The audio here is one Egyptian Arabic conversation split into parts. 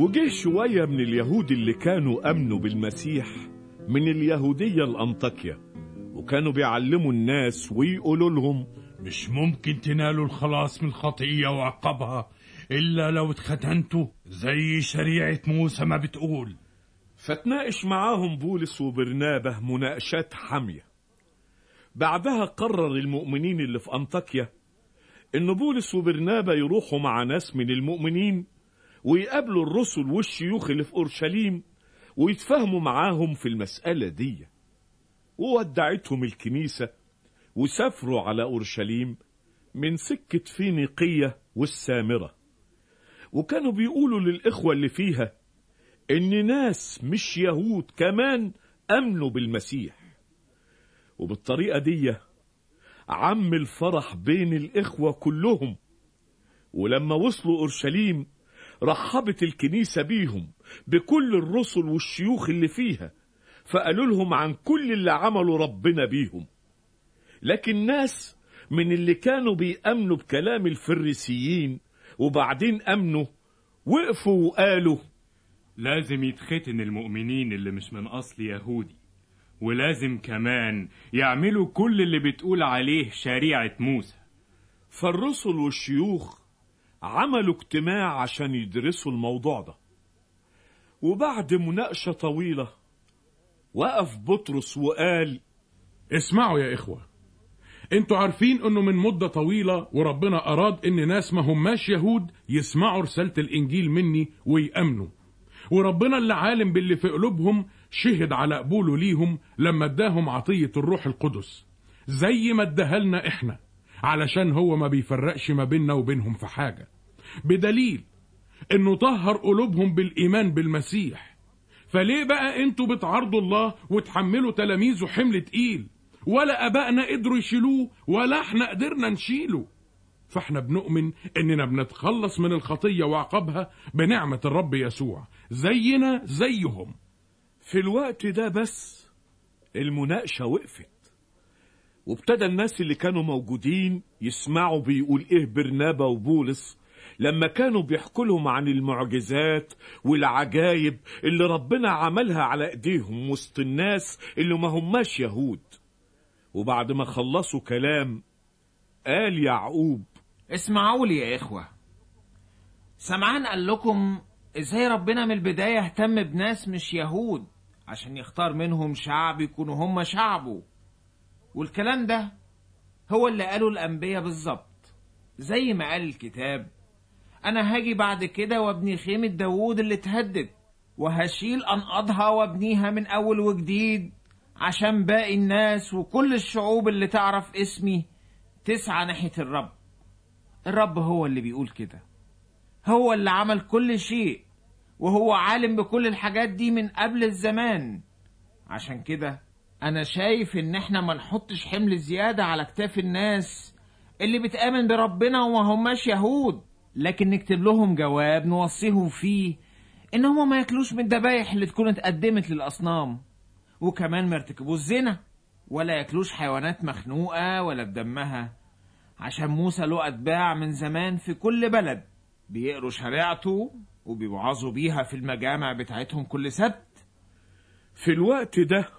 وجه شوية من اليهود اللي كانوا أمنوا بالمسيح من اليهودية الأنطاكية وكانوا بيعلموا الناس ويقولوا لهم مش ممكن تنالوا الخلاص من الخطية وعقبها إلا لو اتختنتوا زي شريعة موسى ما بتقول فتناقش معاهم بولس وبرنابه مناقشات حامية بعدها قرر المؤمنين اللي في أنطاكيا إن بولس وبرنابه يروحوا مع ناس من المؤمنين ويقابلوا الرسل والشيوخ اللي في أورشليم ويتفاهموا معاهم في المسألة دي وودعتهم الكنيسة وسافروا على أورشليم من سكة فينيقية والسامرة وكانوا بيقولوا للإخوة اللي فيها إن ناس مش يهود كمان أمنوا بالمسيح وبالطريقة دي عم الفرح بين الإخوة كلهم ولما وصلوا أورشليم رحبت الكنيسة بيهم بكل الرسل والشيوخ اللي فيها فقالوا لهم عن كل اللي عملوا ربنا بيهم لكن ناس من اللي كانوا بيأمنوا بكلام الفريسيين وبعدين أمنوا وقفوا وقالوا لازم يتختن المؤمنين اللي مش من أصل يهودي ولازم كمان يعملوا كل اللي بتقول عليه شريعة موسى فالرسل والشيوخ عملوا اجتماع عشان يدرسوا الموضوع ده وبعد مناقشة طويلة وقف بطرس وقال اسمعوا يا إخوة انتوا عارفين انه من مدة طويلة وربنا اراد ان ناس ما هماش يهود يسمعوا رسالة الانجيل مني ويأمنوا وربنا اللي عالم باللي في قلوبهم شهد على قبوله ليهم لما اداهم عطية الروح القدس زي ما اداها لنا احنا علشان هو ما بيفرقش ما بيننا وبينهم في حاجة بدليل انه طهر قلوبهم بالايمان بالمسيح فليه بقى انتوا بتعارضوا الله وتحملوا تلاميذه حمل تقيل ولا ابائنا قدروا يشيلوه ولا احنا قدرنا نشيله فاحنا بنؤمن اننا بنتخلص من الخطيه وعقبها بنعمه الرب يسوع زينا زيهم في الوقت ده بس المناقشة وقفت وابتدى الناس اللي كانوا موجودين يسمعوا بيقول ايه برنابا وبولس لما كانوا بيحكوا لهم عن المعجزات والعجايب اللي ربنا عملها على ايديهم وسط الناس اللي ما هماش يهود وبعد ما خلصوا كلام قال يعقوب اسمعوا لي يا إخوة سمعان قال لكم إزاي ربنا من البداية اهتم بناس مش يهود عشان يختار منهم شعب يكونوا هم شعبه والكلام ده هو اللي قاله الأنبياء بالظبط زي ما قال الكتاب أنا هاجي بعد كده وابني خيمة داوود اللي اتهدد وهشيل أنقضها وابنيها من أول وجديد عشان باقي الناس وكل الشعوب اللي تعرف اسمي تسعى ناحية الرب الرب هو اللي بيقول كده هو اللي عمل كل شيء وهو عالم بكل الحاجات دي من قبل الزمان عشان كده انا شايف ان احنا ما نحطش حمل زيادة على كتاف الناس اللي بتآمن بربنا وما هماش يهود لكن نكتب لهم جواب نوصيهم فيه ان هما ما ياكلوش من الذبايح اللي تكون اتقدمت للاصنام وكمان ما يرتكبوش زنا ولا ياكلوش حيوانات مخنوقة ولا بدمها عشان موسى له أتباع من زمان في كل بلد بيقروا شريعته وبيوعظوا بيها في المجامع بتاعتهم كل سبت في الوقت ده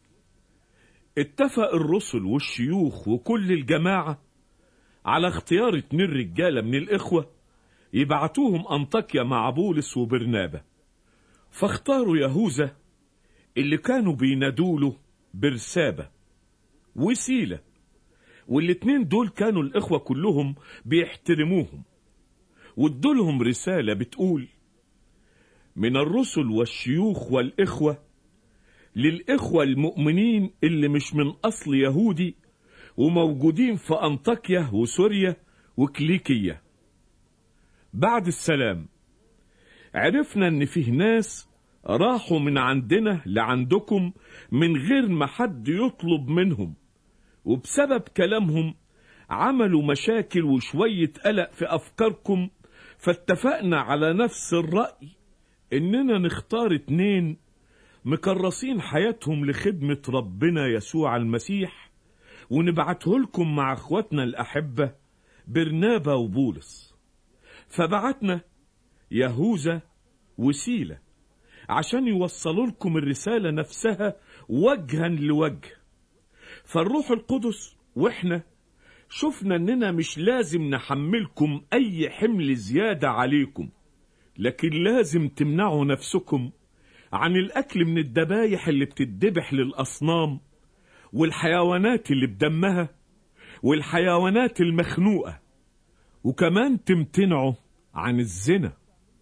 اتفق الرسل والشيوخ وكل الجماعة على اختيار اتنين رجالة من الإخوة يبعتوهم أنطاكيا مع بولس وبرنابة فاختاروا يهوذا اللي كانوا بينادوله برسابة وسيلة والاتنين دول كانوا الإخوة كلهم بيحترموهم وادولهم رسالة بتقول من الرسل والشيوخ والإخوة للإخوة المؤمنين اللي مش من أصل يهودي وموجودين في أنطاكيا وسوريا وكليكية بعد السلام عرفنا ان فيه ناس راحوا من عندنا لعندكم من غير ما حد يطلب منهم وبسبب كلامهم عملوا مشاكل وشوية قلق في أفكاركم فاتفقنا على نفس الرأي إننا نختار اتنين مكرسين حياتهم لخدمة ربنا يسوع المسيح ونبعته لكم مع اخواتنا الأحبة برنابا وبولس فبعتنا يهوذا وسيلة عشان يوصلوا لكم الرسالة نفسها وجها لوجه فالروح القدس واحنا شفنا اننا مش لازم نحملكم اي حمل زيادة عليكم لكن لازم تمنعوا نفسكم عن الاكل من الذبايح اللي بتدبح للاصنام والحيوانات اللي بدمها والحيوانات المخنوقة وكمان تمتنعوا عن الزنا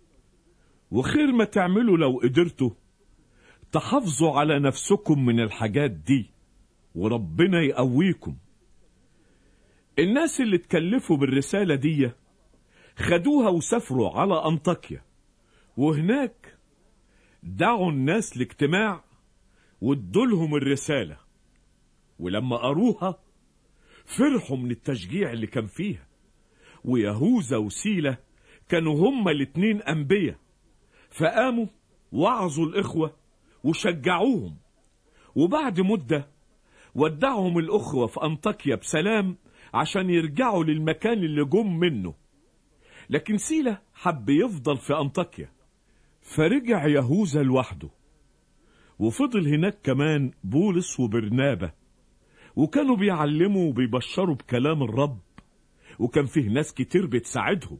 وخير ما تعملوا لو قدرتوا تحافظوا على نفسكم من الحاجات دي وربنا يقويكم الناس اللي اتكلفوا بالرسالة دي خدوها وسافروا على أنطاكيا وهناك دعوا الناس لاجتماع وادولهم الرسالة ولما قروها فرحوا من التشجيع اللي كان فيها ويهوذا وسيلة كانوا هما الاتنين أنبياء فقاموا وعظوا الإخوة وشجعوهم وبعد مدة ودعهم الأخوة في أنطاكيا بسلام عشان يرجعوا للمكان اللي جم منه لكن سيلة حب يفضل في أنطاكيا فرجع يهوذا لوحده وفضل هناك كمان بولس وبرنابة وكانوا بيعلموا وبيبشروا بكلام الرب وكان فيه ناس كتير بتساعدهم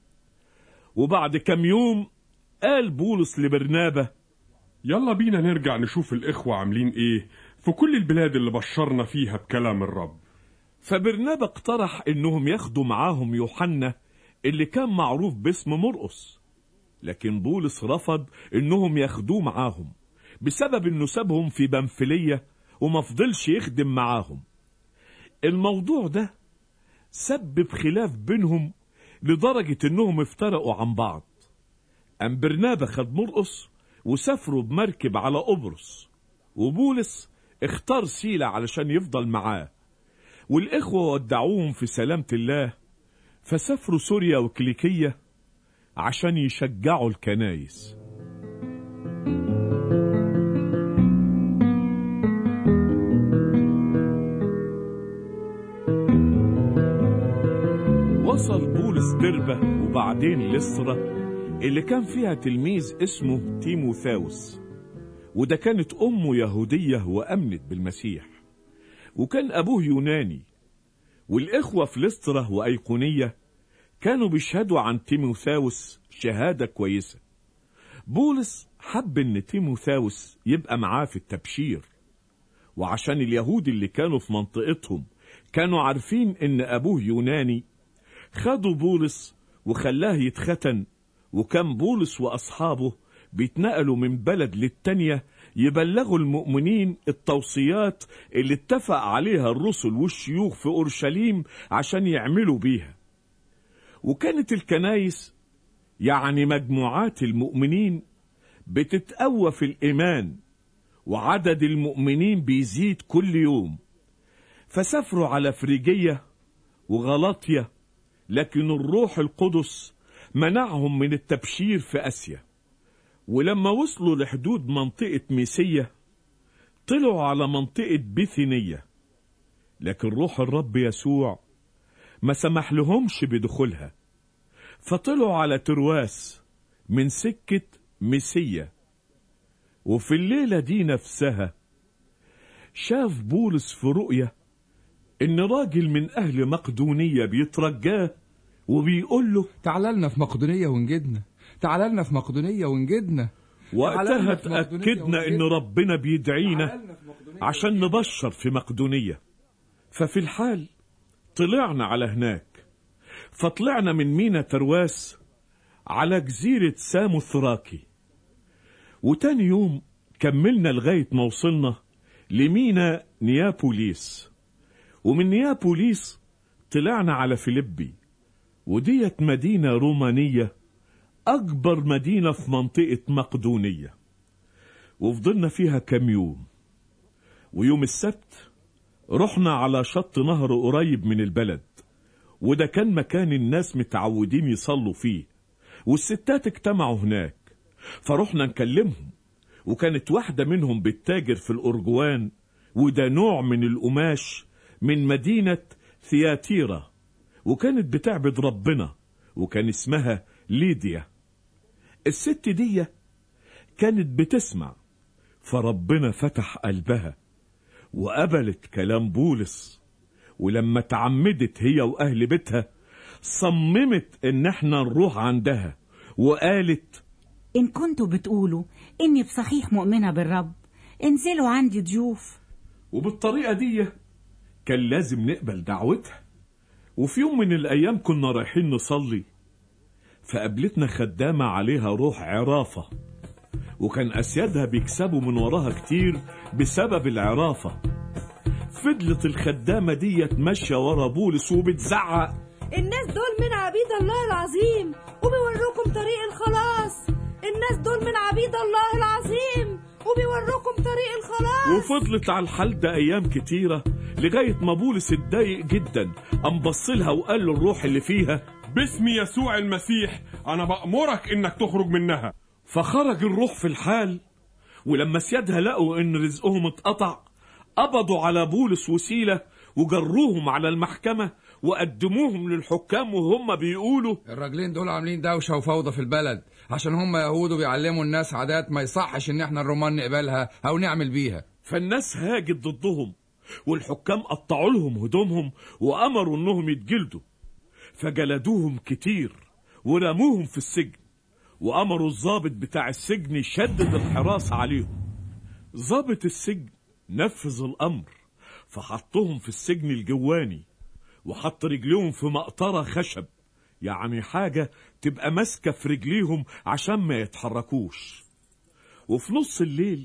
وبعد كم يوم قال بولس لبرنابة يلا بينا نرجع نشوف الإخوة عاملين إيه في كل البلاد اللي بشرنا فيها بكلام الرب فبرنابة اقترح انهم ياخدوا معاهم يوحنا اللي كان معروف باسم مرقس لكن بولس رفض انهم ياخدوه معاهم بسبب انه سابهم في بنفلية وما فضلش يخدم معاهم الموضوع ده سبب خلاف بينهم لدرجة انهم افترقوا عن بعض أم برنابة خد مرقس وسافروا بمركب على قبرص وبولس اختار سيلة علشان يفضل معاه والإخوة ودعوهم في سلامة الله فسافروا سوريا وكليكية عشان يشجعوا الكنايس وصل بولس دربة وبعدين لسرة اللي كان فيها تلميذ اسمه تيموثاوس وده كانت أمه يهودية وأمنت بالمسيح وكان أبوه يوناني والإخوة في لسترة وأيقونية كانوا بيشهدوا عن تيموثاوس شهادة كويسة بولس حب إن تيموثاوس يبقى معاه في التبشير وعشان اليهود اللي كانوا في منطقتهم كانوا عارفين إن أبوه يوناني خدوا بولس وخلاه يتختن وكان بولس وأصحابه بيتنقلوا من بلد للتانية يبلغوا المؤمنين التوصيات اللي اتفق عليها الرسل والشيوخ في أورشليم عشان يعملوا بيها وكانت الكنايس يعني مجموعات المؤمنين بتتقوى في الإيمان وعدد المؤمنين بيزيد كل يوم فسافروا على فريجية وغلاطية لكن الروح القدس منعهم من التبشير في آسيا ولما وصلوا لحدود منطقة ميسية طلعوا على منطقة بيثينية لكن روح الرب يسوع ما سمح لهمش بدخولها فطلعوا على ترواس من سكة ميسية وفي الليلة دي نفسها شاف بولس في رؤية إن راجل من أهل مقدونية بيترجاه وبيقول له تعال لنا في مقدونية ونجدنا تعال لنا في مقدونية ونجدنا وقتها تعال لنا في مقدونية اتأكدنا إن ونجدنا. ربنا بيدعينا تعال لنا في مقدونية عشان نبشر في مقدونية ففي الحال طلعنا على هناك فطلعنا من مينا ترواس على جزيرة ساموثراكي وتاني يوم كملنا لغاية ما وصلنا لمينا نيابوليس ومن نيابوليس طلعنا على فيليبي وديت مدينة رومانية أكبر مدينة في منطقة مقدونية وفضلنا فيها كام يوم ويوم السبت رحنا على شط نهر قريب من البلد وده كان مكان الناس متعودين يصلوا فيه والستات اجتمعوا هناك فرحنا نكلمهم وكانت واحدة منهم بتتاجر في الأرجوان وده نوع من القماش من مدينة ثياتيرا وكانت بتعبد ربنا وكان اسمها ليديا الست دي كانت بتسمع فربنا فتح قلبها وقبلت كلام بولس ولما تعمدت هي وأهل بيتها صممت إن احنا نروح عندها وقالت إن كنتوا بتقولوا إني بصحيح مؤمنة بالرب انزلوا عندي ضيوف وبالطريقة دي كان لازم نقبل دعوتها وفي يوم من الأيام كنا رايحين نصلي فقابلتنا خدامة عليها روح عرافة وكان أسيادها بيكسبوا من وراها كتير بسبب العرافة فضلت الخدامة دي ماشية ورا بولس وبتزعق الناس دول من عبيد الله العظيم وبيوروكم طريق الخلاص الناس دول من عبيد الله العظيم وبيوروكم طريق الخلاص وفضلت على الحال ده أيام كتيرة لغاية ما بولس اتضايق جدا قام بصلها وقال له الروح اللي فيها باسم يسوع المسيح أنا بأمرك إنك تخرج منها فخرج الروح في الحال ولما سيادها لقوا ان رزقهم اتقطع قبضوا على بولس وسيلة وجروهم على المحكمة وقدموهم للحكام وهم بيقولوا الراجلين دول عاملين دوشة وفوضى في البلد عشان هم يهود وبيعلموا الناس عادات ما يصحش ان احنا الرومان نقبلها او نعمل بيها فالناس هاجت ضدهم والحكام قطعوا لهم هدومهم وأمروا انهم يتجلدوا فجلدوهم كتير ورموهم في السجن وأمروا الضابط بتاع السجن يشدد الحراسة عليهم ضابط السجن نفذ الأمر فحطهم في السجن الجواني وحط رجليهم في مقطرة خشب يعني حاجة تبقى ماسكة في رجليهم عشان ما يتحركوش وفي نص الليل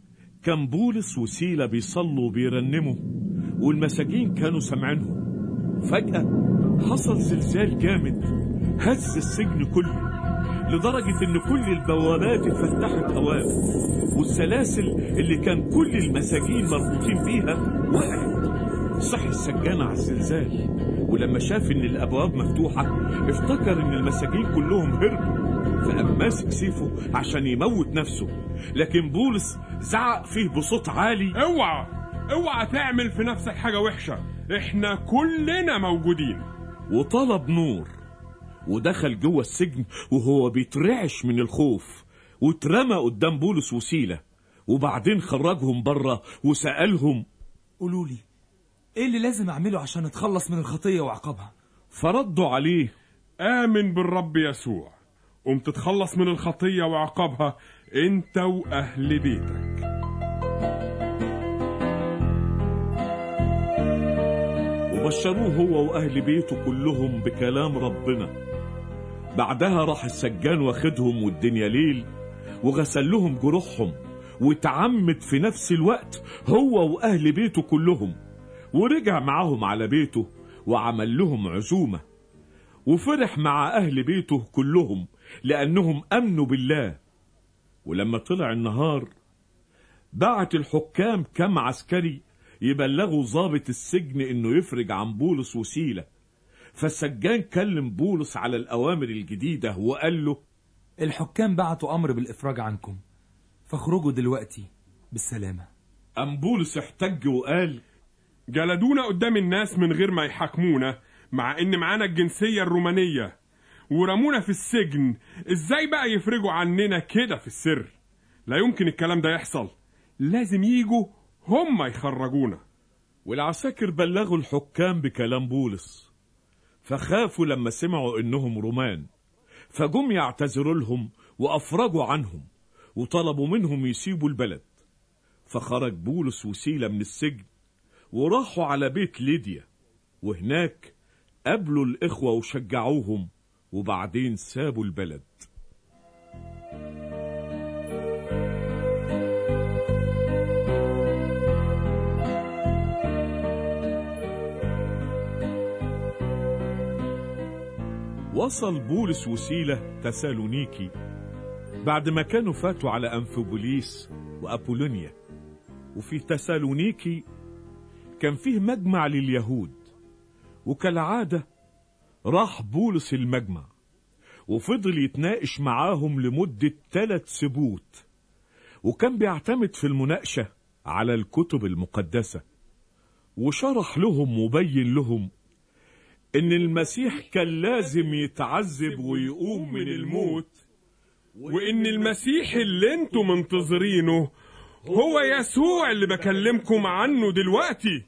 كان بولس وسيلة بيصلوا وبيرنموا والمساجين كانوا سامعينهم فجأة حصل زلزال جامد هز السجن كله لدرجة إن كل البوابات اتفتحت أوام والسلاسل اللي كان كل المساجين مربوطين بيها وقعت صح السجان على الزلزال ولما شاف إن الأبواب مفتوحة افتكر إن المساجين كلهم هربوا فقام ماسك سيفه عشان يموت نفسه لكن بولس زعق فيه بصوت عالي اوعى اوعى تعمل في نفسك حاجة وحشة احنا كلنا موجودين وطلب نور ودخل جوه السجن وهو بيترعش من الخوف واترمى قدام بولس وسيلة وبعدين خرجهم بره وسألهم قولوا لي ايه اللي لازم اعمله عشان اتخلص من الخطيه وعقابها فردوا عليه آمن بالرب يسوع قم تتخلص من الخطية وعقابها انت وأهل بيتك وبشروه هو وأهل بيته كلهم بكلام ربنا بعدها راح السجان واخدهم والدنيا ليل وغسل لهم جروحهم وتعمد في نفس الوقت هو وأهل بيته كلهم ورجع معاهم على بيته وعمل لهم عزومة وفرح مع أهل بيته كلهم لأنهم أمنوا بالله ولما طلع النهار بعت الحكام كم عسكري يبلغوا ضابط السجن انه يفرج عن بولس وسيلة فالسجان كلم بولس على الأوامر الجديدة وقال له الحكام بعتوا امر بالافراج عنكم فاخرجوا دلوقتي بالسلامه أم بولس احتج وقال جلدونا قدام الناس من غير ما يحاكمونا مع ان معانا الجنسية الرومانية ورمونا في السجن ازاي بقى يفرجوا عننا كده في السر لا يمكن الكلام ده يحصل لازم يجوا هم يخرجونا والعساكر بلغوا الحكام بكلام بولس فخافوا لما سمعوا انهم رومان فجم يعتذروا لهم وافرجوا عنهم وطلبوا منهم يسيبوا البلد فخرج بولس وسيلة من السجن وراحوا على بيت ليديا وهناك قابلوا الإخوة وشجعوهم وبعدين سابوا البلد وصل بولس وسيلة تسالونيكي بعد ما كانوا فاتوا على أنفوبوليس وأبولونيا وفي تسالونيكي كان فيه مجمع لليهود وكالعادة راح بولس المجمع وفضل يتناقش معاهم لمدة ثلاث سبوت وكان بيعتمد في المناقشة على الكتب المقدسة وشرح لهم وبين لهم إن المسيح كان لازم يتعذب ويقوم من الموت وإن المسيح اللي انتم منتظرينه هو يسوع اللي بكلمكم عنه دلوقتي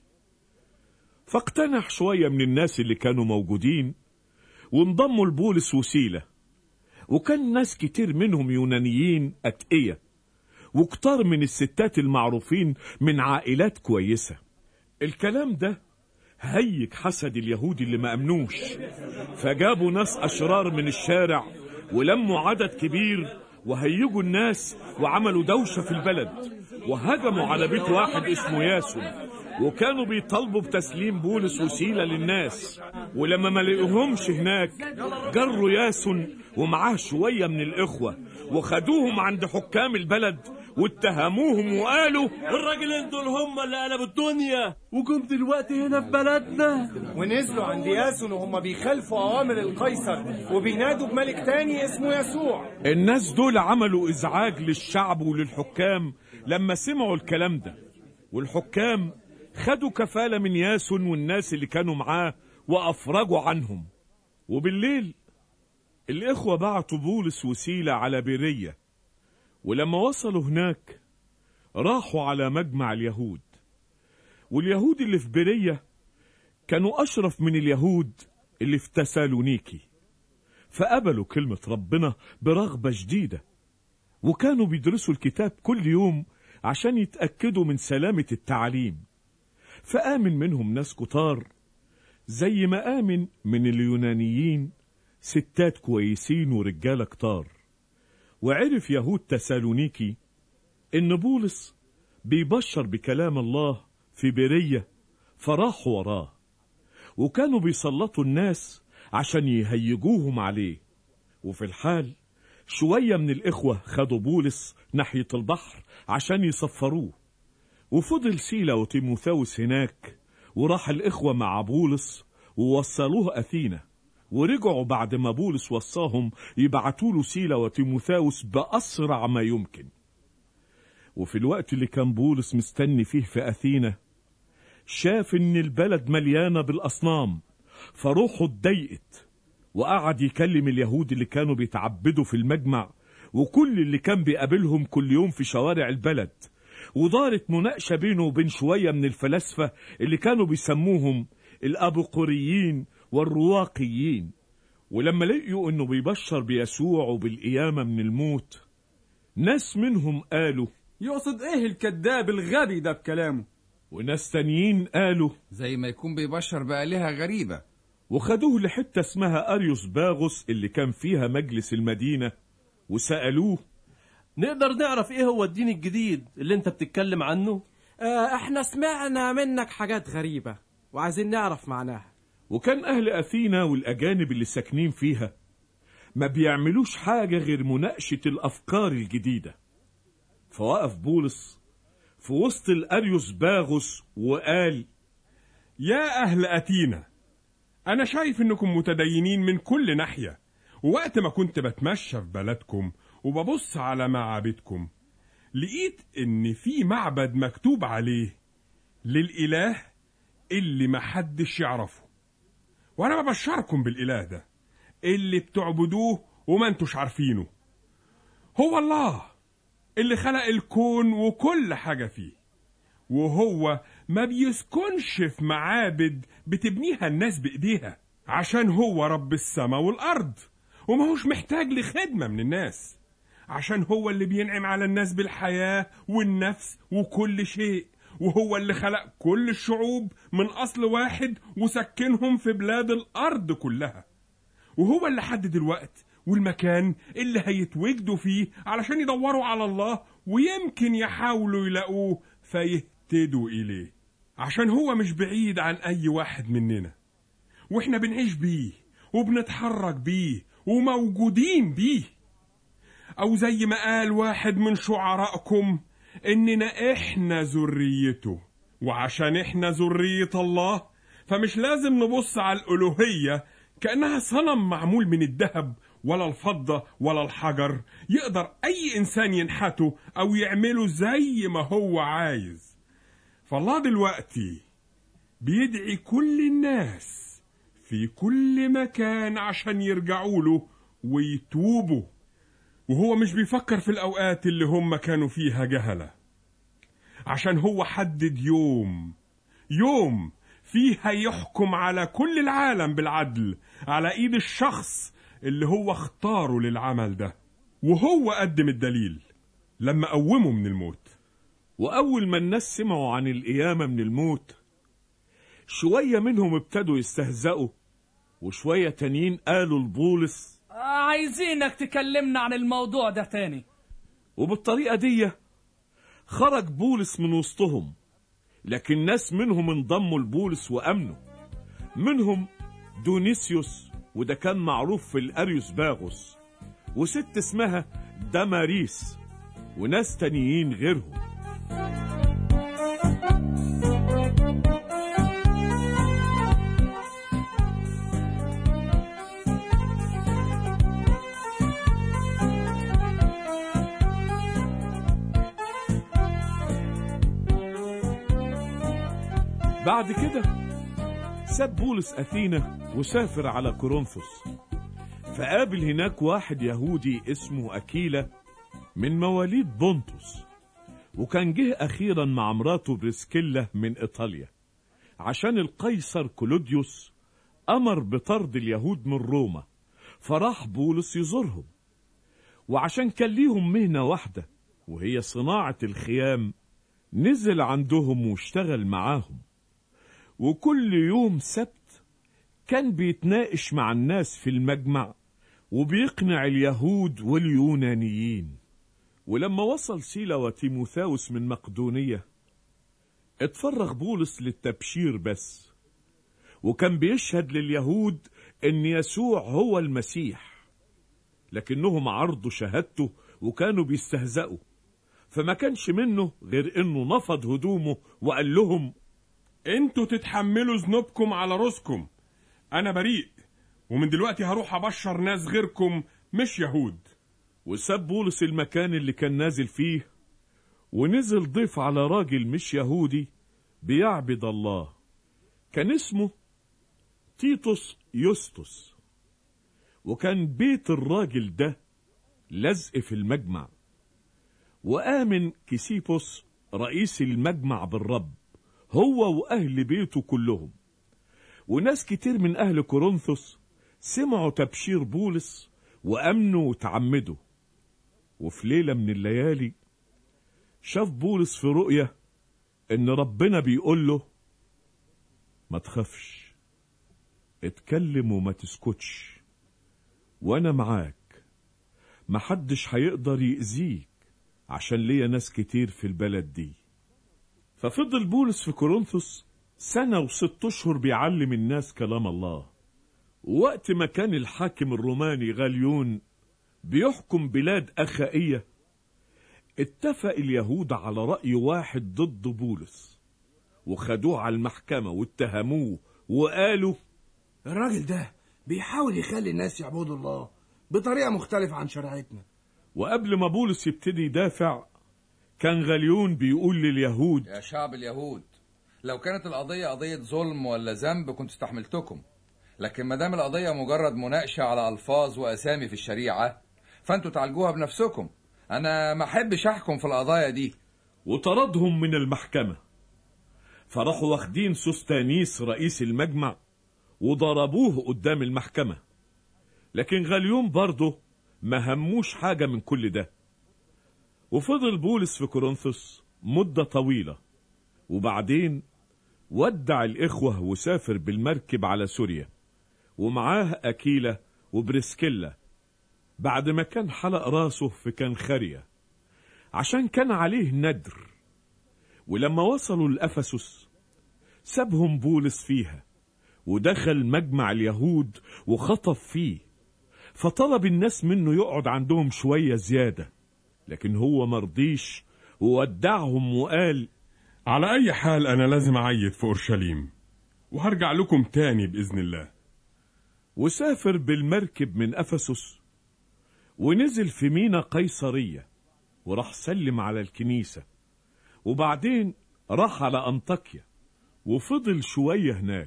فاقتنع شوية من الناس اللي كانوا موجودين وانضموا لبولس وسيلة وكان ناس كتير منهم يونانيين أتقية وكتار من الستات المعروفين من عائلات كويسة الكلام ده هيج حسد اليهود اللي ما أمنوش فجابوا ناس أشرار من الشارع ولموا عدد كبير وهيجوا الناس وعملوا دوشة في البلد وهجموا على بيت واحد اسمه ياسون وكانوا بيطالبوا بتسليم بولس وسيلة للناس ولما ما لقوهمش هناك جروا ياسون ومعاه شوية من الإخوة وخدوهم عند حكام البلد واتهموهم وقالوا الراجلين دول هم اللي قلبوا الدنيا وجم دلوقتي هنا في بلدنا ونزلوا عند ياسون وهم بيخالفوا أوامر القيصر وبينادوا بملك تاني اسمه يسوع الناس دول عملوا إزعاج للشعب وللحكام لما سمعوا الكلام ده والحكام خدوا كفالة من ياسون والناس اللي كانوا معاه وأفرجوا عنهم وبالليل الإخوة بعتوا بولس وسيلة على بيرية ولما وصلوا هناك راحوا على مجمع اليهود واليهود اللي في بيرية كانوا أشرف من اليهود اللي في تسالونيكي فقبلوا كلمة ربنا برغبة شديدة وكانوا بيدرسوا الكتاب كل يوم عشان يتأكدوا من سلامة التعليم فآمن منهم ناس كتار زي ما آمن من اليونانيين ستات كويسين ورجالة كتار وعرف يهود تسالونيكي إن بولس بيبشر بكلام الله في بيرية فراحوا وراه وكانوا بيسلطوا الناس عشان يهيجوهم عليه وفي الحال شوية من الإخوة خدوا بولس ناحية البحر عشان يصفروه وفضل سيلا وتيموثاوس هناك وراح الإخوة مع بولس ووصلوه أثينا ورجعوا بعد ما بولس وصاهم يبعتوا له سيلا وتيموثاوس بأسرع ما يمكن وفي الوقت اللي كان بولس مستني فيه في أثينا شاف إن البلد مليانة بالأصنام فروحه اتضايقت وقعد يكلم اليهود اللي كانوا بيتعبدوا في المجمع وكل اللي كان بيقابلهم كل يوم في شوارع البلد ودارت مناقشة بينه وبين شوية من الفلاسفة اللي كانوا بيسموهم الأبقوريين والرواقيين ولما لقيوا انه بيبشر بيسوع وبالقيامة من الموت ناس منهم قالوا يقصد ايه الكذاب الغبي ده بكلامه وناس تانيين قالوا زي ما يكون بيبشر بآلهة غريبة وخدوه لحتة اسمها أريوس باغوس اللي كان فيها مجلس المدينة وسألوه نقدر نعرف ايه هو الدين الجديد اللي انت بتتكلم عنه آه احنا سمعنا منك حاجات غريبة وعايزين نعرف معناها وكان أهل أثينا والأجانب اللي ساكنين فيها ما بيعملوش حاجة غير مناقشة الأفكار الجديدة فوقف بولس في وسط الأريوس باغوس وقال يا أهل أثينا أنا شايف إنكم متدينين من كل ناحية ووقت ما كنت بتمشى في بلدكم وببص على معابدكم لقيت إن في معبد مكتوب عليه للإله اللي محدش يعرفه وأنا ببشركم بالإله ده اللي بتعبدوه وما انتوش عارفينه هو الله اللي خلق الكون وكل حاجة فيه وهو ما بيسكنش في معابد بتبنيها الناس بإيديها عشان هو رب السماء والأرض وما هوش محتاج لخدمة من الناس عشان هو اللي بينعم على الناس بالحياة والنفس وكل شيء وهو اللي خلق كل الشعوب من أصل واحد وسكنهم في بلاد الأرض كلها وهو اللي حدد الوقت والمكان اللي هيتوجدوا فيه علشان يدوروا على الله ويمكن يحاولوا يلاقوه فيهتدوا إليه عشان هو مش بعيد عن أي واحد مننا وإحنا بنعيش بيه وبنتحرك بيه وموجودين بيه أو زي ما قال واحد من شعرائكم إننا إحنا ذريته وعشان إحنا ذرية الله فمش لازم نبص على الألوهية كأنها صنم معمول من الذهب ولا الفضة ولا الحجر يقدر أي إنسان ينحته أو يعمله زي ما هو عايز فالله دلوقتي بيدعي كل الناس في كل مكان عشان يرجعوا له ويتوبوا وهو مش بيفكر في الأوقات اللي هم كانوا فيها جهلة عشان هو حدد يوم يوم فيها يحكم على كل العالم بالعدل على ايد الشخص اللي هو اختاره للعمل ده وهو قدم الدليل لما قومه من الموت وأول ما الناس سمعوا عن القيامة من الموت شوية منهم ابتدوا يستهزئوا وشوية تانيين قالوا لبولس عايزينك تكلمنا عن الموضوع ده تاني وبالطريقة دي خرج بولس من وسطهم لكن ناس منهم انضموا لبولس وأمنوا منهم دونيسيوس وده كان معروف في الأريوس باغوس وست اسمها دماريس وناس تانيين غيرهم بعد كده ساب بولس أثينا وسافر على كورنثوس فقابل هناك واحد يهودي اسمه أكيلا من مواليد بونتوس وكان جه أخيرا مع مراته بريسكيلا من إيطاليا عشان القيصر كلوديوس أمر بطرد اليهود من روما فراح بولس يزورهم وعشان كان ليهم مهنة واحدة وهي صناعة الخيام نزل عندهم واشتغل معاهم وكل يوم سبت كان بيتناقش مع الناس في المجمع وبيقنع اليهود واليونانيين ولما وصل سيلا وتيموثاوس من مقدونية اتفرغ بولس للتبشير بس وكان بيشهد لليهود ان يسوع هو المسيح لكنهم عرضوا شهادته وكانوا بيستهزئوا فما كانش منه غير انه نفض هدومه وقال لهم انتوا تتحملوا ذنوبكم على راسكم انا بريء ومن دلوقتي هروح ابشر ناس غيركم مش يهود وساب بولس المكان اللي كان نازل فيه ونزل ضيف على راجل مش يهودي بيعبد الله كان اسمه تيتوس يوستوس وكان بيت الراجل ده لزق في المجمع وآمن كيسيبوس رئيس المجمع بالرب هو وأهل بيته كلهم وناس كتير من أهل كورنثوس سمعوا تبشير بولس وأمنوا وتعمدوا وفي ليلة من الليالي شاف بولس في رؤية إن ربنا بيقول له ما تخافش اتكلم وما تسكتش وأنا معاك محدش هيقدر يأذيك عشان ليا ناس كتير في البلد دي ففضل بولس في كورنثوس سنة وست أشهر بيعلم الناس كلام الله وقت ما كان الحاكم الروماني غاليون بيحكم بلاد أخائية اتفق اليهود على رأي واحد ضد بولس وخدوه على المحكمة واتهموه وقالوا الراجل ده بيحاول يخلي الناس يعبدوا الله بطريقة مختلفة عن شريعتنا وقبل ما بولس يبتدي يدافع كان غاليون بيقول لليهود يا شعب اليهود لو كانت القضية قضية ظلم ولا ذنب كنت استحملتكم لكن ما دام القضية مجرد مناقشة على ألفاظ وأسامي في الشريعة فأنتوا تعالجوها بنفسكم أنا ما أحبش أحكم في القضايا دي وطردهم من المحكمة فراحوا واخدين سوستانيس رئيس المجمع وضربوه قدام المحكمة لكن غاليون برضه ما هموش حاجة من كل ده وفضل بولس في كورنثوس مدة طويلة وبعدين ودع الإخوة وسافر بالمركب على سوريا ومعاه أكيلة وبريسكيلا بعد ما كان حلق راسه في كنخرية عشان كان عليه ندر ولما وصلوا لأفسس سابهم بولس فيها ودخل مجمع اليهود وخطف فيه فطلب الناس منه يقعد عندهم شوية زيادة لكن هو مرضيش وودعهم وقال على أي حال أنا لازم أعيد في أورشليم وهرجع لكم تاني بإذن الله وسافر بالمركب من أفسس ونزل في مينا قيصرية وراح سلم على الكنيسة وبعدين راح على أنطاكيا وفضل شوية هناك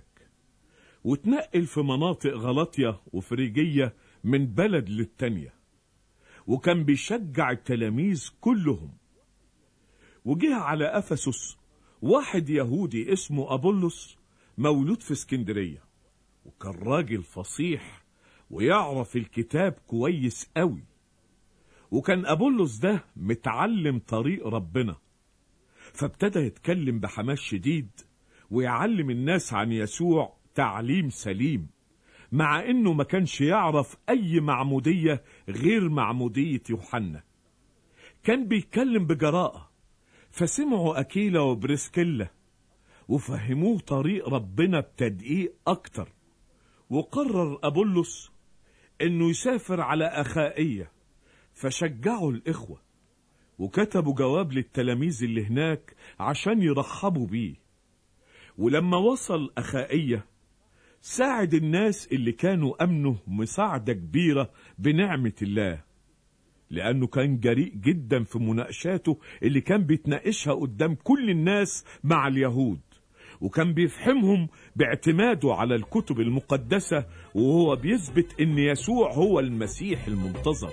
وتنقل في مناطق غلطية وفريجية من بلد للتانية وكان بيشجع التلاميذ كلهم وجه على أفسس واحد يهودي اسمه أبولس مولود في اسكندرية وكان راجل فصيح ويعرف الكتاب كويس قوي وكان أبولس ده متعلم طريق ربنا فابتدى يتكلم بحماس شديد ويعلم الناس عن يسوع تعليم سليم مع انه ما كانش يعرف اي معمودية غير معمودية يوحنا كان بيتكلم بجراءة فسمعوا أكيلا وبريسكيلا وفهموه طريق ربنا بتدقيق أكتر وقرر أبولس إنه يسافر على أخائية فشجعوا الإخوة وكتبوا جواب للتلاميذ اللي هناك عشان يرحبوا بيه ولما وصل أخائية ساعد الناس اللي كانوا أمنوا مساعدة كبيرة بنعمة الله لأنه كان جريء جدا في مناقشاته اللي كان بيتناقشها قدام كل الناس مع اليهود وكان بيفهمهم باعتماده على الكتب المقدسة وهو بيثبت ان يسوع هو المسيح المنتظر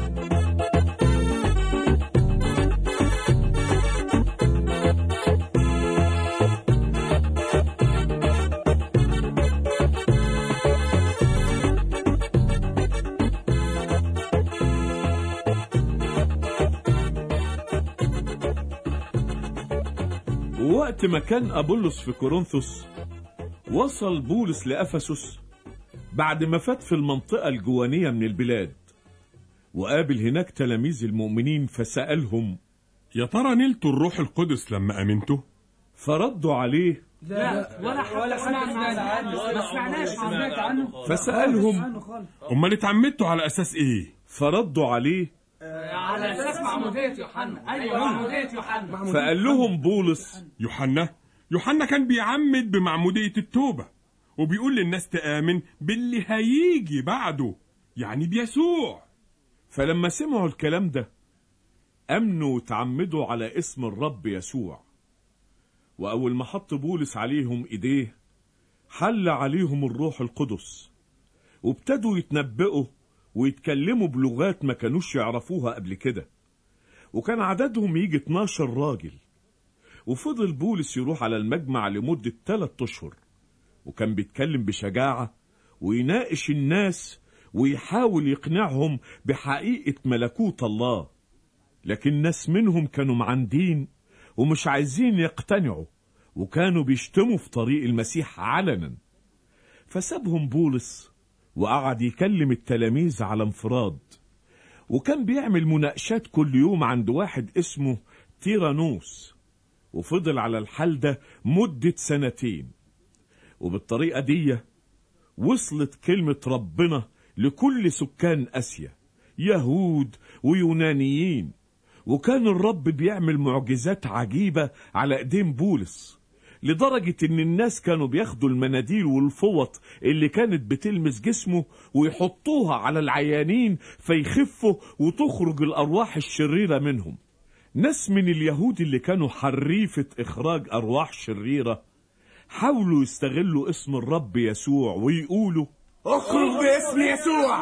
ووقت ما كان أبولس في كورنثوس وصل بولس لأفسس بعد ما فات في المنطقة الجوانية من البلاد وقابل هناك تلاميذ المؤمنين فسألهم يا ترى نلتوا الروح القدس لما أمنتوا؟ فردوا عليه لا ولا ولا سمعنا عنه ما سمعناش سمعت عنه فسألهم أمال اتعمدتوا على أساس إيه؟ فردوا عليه على اساس معمودية يوحنا ايوه معمودية يوحنا فقال لهم بولس يوحنا يوحنا كان بيعمد بمعمودية التوبة وبيقول للناس تآمن باللي هيجي بعده يعني بيسوع فلما سمعوا الكلام ده أمنوا وتعمدوا على اسم الرب يسوع وأول ما حط بولس عليهم إيديه حل عليهم الروح القدس وابتدوا يتنبئوا ويتكلموا بلغات ما كانوش يعرفوها قبل كده وكان عددهم يجي 12 راجل وفضل بولس يروح على المجمع لمدة 3 أشهر وكان بيتكلم بشجاعة ويناقش الناس ويحاول يقنعهم بحقيقة ملكوت الله لكن ناس منهم كانوا معندين ومش عايزين يقتنعوا وكانوا بيشتموا في طريق المسيح علنا فسابهم بولس وقعد يكلم التلاميذ على انفراد وكان بيعمل مناقشات كل يوم عند واحد اسمه تيرانوس وفضل على الحال ده مدة سنتين وبالطريقة دي وصلت كلمة ربنا لكل سكان آسيا يهود ويونانيين وكان الرب بيعمل معجزات عجيبة على ايدين بولس لدرجة ان الناس كانوا بياخدوا المناديل والفوط اللي كانت بتلمس جسمه ويحطوها على العيانين فيخفوا وتخرج الارواح الشريرة منهم ناس من اليهود اللي كانوا حريفة اخراج ارواح شريرة حاولوا يستغلوا اسم الرب يسوع ويقولوا اخرج باسم يسوع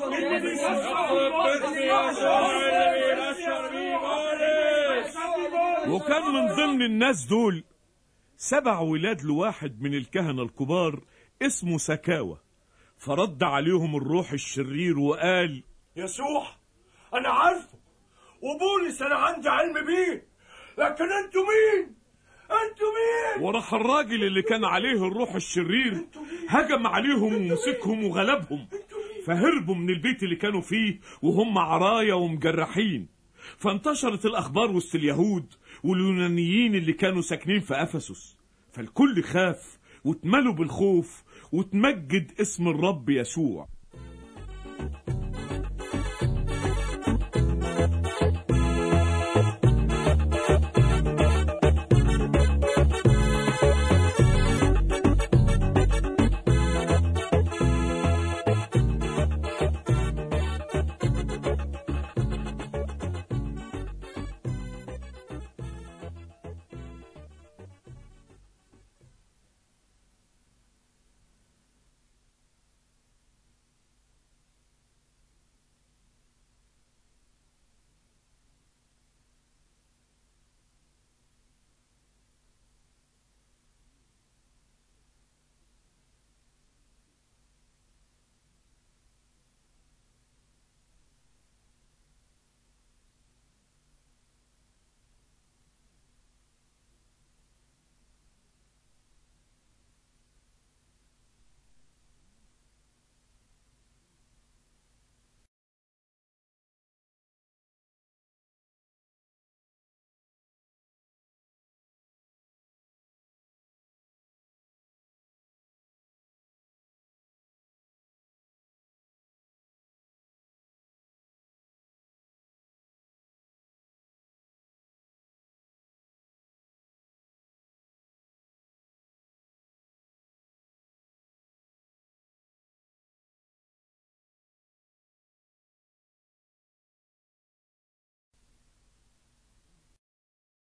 وكان من ضمن الناس دول سبع ولاد لواحد من الكهنة الكبار اسمه سكاوى فرد عليهم الروح الشرير وقال يسوع انا عارفه وبولس انا عندي علم بيه لكن انتوا مين انتوا مين وراح الراجل اللي كان عليه الروح الشرير هجم عليهم ومسكهم وغلبهم فهربوا من البيت اللي كانوا فيه وهم عرايا ومجرحين فانتشرت الأخبار وسط اليهود واليونانيين اللي كانوا ساكنين في أفسس فالكل خاف واتملوا بالخوف وتمجد اسم الرب يسوع